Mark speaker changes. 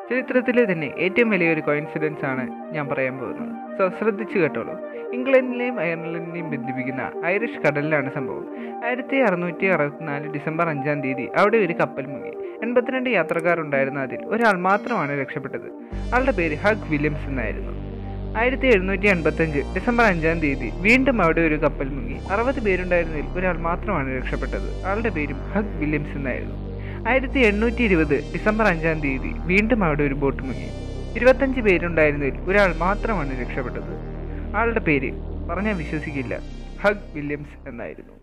Speaker 1: ചരിത്രത്തിലെ തന്നെ ഏറ്റവും വലിയൊരു കോയിൻസിഡൻസ് ആണ് ഞാൻ പറയാൻ പോകുന്നത് സോ ശ്രദ്ധിച്ചു കേട്ടോളൂ ഇംഗ്ലണ്ടിലെയും അയർലൻഡിനെയും ബന്ധിപ്പിക്കുന്ന ഐറിഷ് കടലിലാണ് സംഭവം ആയിരത്തി അറുന്നൂറ്റി അറുപത്തിനാല് ഡിസംബർ അഞ്ചാം തീയതി അവിടെ ഒരു കപ്പൽ മുങ്ങി എൺപത്തിരണ്ട് യാത്രക്കാരുണ്ടായിരുന്ന അതിൽ ഒരാൾ മാത്രമാണ് രക്ഷപ്പെട്ടത് ആളുടെ പേര് ഹഗ് വില്യംസ് എന്നായിരുന്നു ആയിരത്തി എഴുന്നൂറ്റി എൺപത്തഞ്ച് ഡിസംബർ അഞ്ചാം തീയതി വീണ്ടും അവിടെ ഒരു കപ്പൽ മുങ്ങി അറുപത് പേരുണ്ടായിരുന്നതിൽ ഒരാൾ മാത്രമാണ് രക്ഷപ്പെട്ടത് ആളുടെ പേരും ഹഗ് വില്യംസ് എന്നായിരുന്നു ആയിരത്തി എണ്ണൂറ്റി ഇരുപത് ഡിസംബർ അഞ്ചാം തീയതി വീണ്ടും അവിടെ ഒരു ബോട്ട് മുങ്ങി ഇരുപത്തഞ്ച് പേരുണ്ടായിരുന്നതിൽ ഒരാൾ മാത്രമാണ് രക്ഷപ്പെട്ടത് ആളുടെ പേര് പറഞ്ഞാൽ വിശ്വസിക്കില്ല ഹഗ് വില്യംസ് എന്നായിരുന്നു